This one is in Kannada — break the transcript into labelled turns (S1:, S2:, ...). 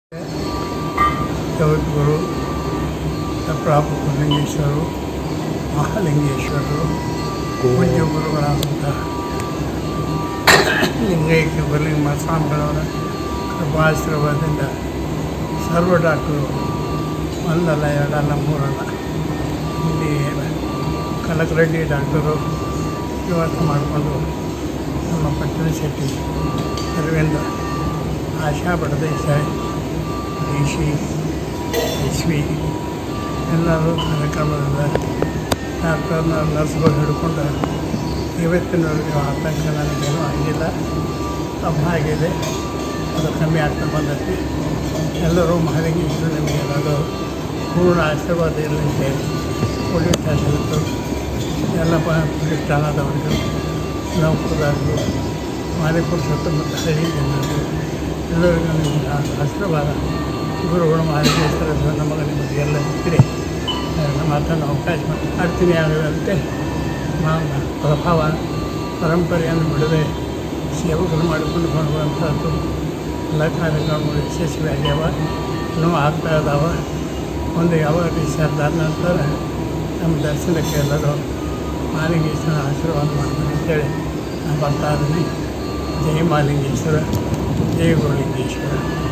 S1: ಜಗದ್ಗುರು ಪ್ರಭುಲಿಂಗೇಶ್ವರರು ಮಹಾಲಿಂಗೇಶ್ವರರು ಪೂಜ್ಯ ಗುರುಗಳಾದಂತಹ ಲಿಂಗೈಕ್ಯ ಬಲಿಂಗ ಸ್ವಾಮಿಗಳವರ ಕೃಪಾಶ್ರಮದಿಂದ ಸರ್ವ ಡಾಕ್ಟರು ಒಂದಲ್ಲ ಎರಡಲ್ಲ ಮೂರಲ್ಲ ಇಲ್ಲಿ ಕನಕರೆಡ್ಡಿ ಡಾಕ್ಟರು ನಿವಾಸ ಮಾಡಿಕೊಂಡು ನಮ್ಮ ಪಟ್ಟಣ ಶೆಟ್ಟಿ ಅರವಿಂದ ಆಶಾ ಬಡದೇಸಾಯಿ ದೇಶಿ ಯಶ್ವಿ ಎಲ್ಲರೂ ಕಾರ್ಯಕ್ರಮದಿಂದ ಡಾಕ್ಟರ್ನ ನರ್ಸ್ಗಳು ಹಿಡ್ಕೊಂಡು ಇವತ್ತಿನವರೆಗೆ ಆತಂಕ ನನಗೇನೂ ಆಗಿಲ್ಲ ಕಮ್ಮಿ ಆಗಿದೆ ಅದು ಕಮ್ಮಿ ಆಗ್ತಾ ಬಂದೈತಿ ಎಲ್ಲರೂ ಮಹಾಲಿಂಗೇಶ್ವರ ನಿಮಗೆ ಅದು ಪೂರ್ಣ ಆಶೀರ್ವಾದ ಇರಲಿ ಅಂತ ಹೇಳಿ ಪೊಲೀಸ್ ಶಾಸಕರು ಎಲ್ಲ ಪೊಲೀಸ್ ಠಾಣಾದವರಿಗೂ ನೌಕರದಾರರು ಮಾಲಿಪುರ ಸುತ್ತಮುತ್ತ ಹಳ್ಳಿ ಜನರು ಎಲ್ಲರಿಗೂ ನಿಮಗೆ ಆಶೀರ್ವಾದ ಗುರುಗಳು ಮಹಾಲಿಂಗೇಶ್ವರ ನಮಗೆ ನಿಮಗೆ ಎಲ್ಲ ಇದ್ದರೆ ನನ್ನ ಮಾತನ್ನು ಅವಕಾಶ ಮಾಡ್ತೀನಿ ಆಗದಂತೆ ನಮ್ಮ ಪ್ರಭಾವ ಪರಂಪರೆಯನ್ನು ಬಿಡದೆ ಸೇವಕರು ಮಾಡಿಕೊಂಡು ಬರುವಂಥದ್ದು ಎಲ್ಲ ಕಾರ್ಯಕ್ರಮಗಳು ಯಶಸ್ವಿಯಾಗ್ಯಾವ ಇನ್ನೂ ಆಗ್ತಾ ಇದ್ದಾವ ಒಂದು ಯಾವ ಡಿಸ್ಚಾರ್ಜ್ ನಂತರ ನಮ್ಮ ದರ್ಶನಕ್ಕೆ ಎಲ್ಲರೂ ಮಾಲಿಂಗೇಶ್ವರ ಆಶೀರ್ವಾದ ಮಾಡ್ತೀನಿ ಅಂತೇಳಿ ನಾನು ಬರ್ತಾ ಇದ್ದೀನಿ ಜೈ ಮಾಲಿಂಗೇಶ್ವರ ಜೈ ಗೋಲಿಂಗೇಶ್ವರ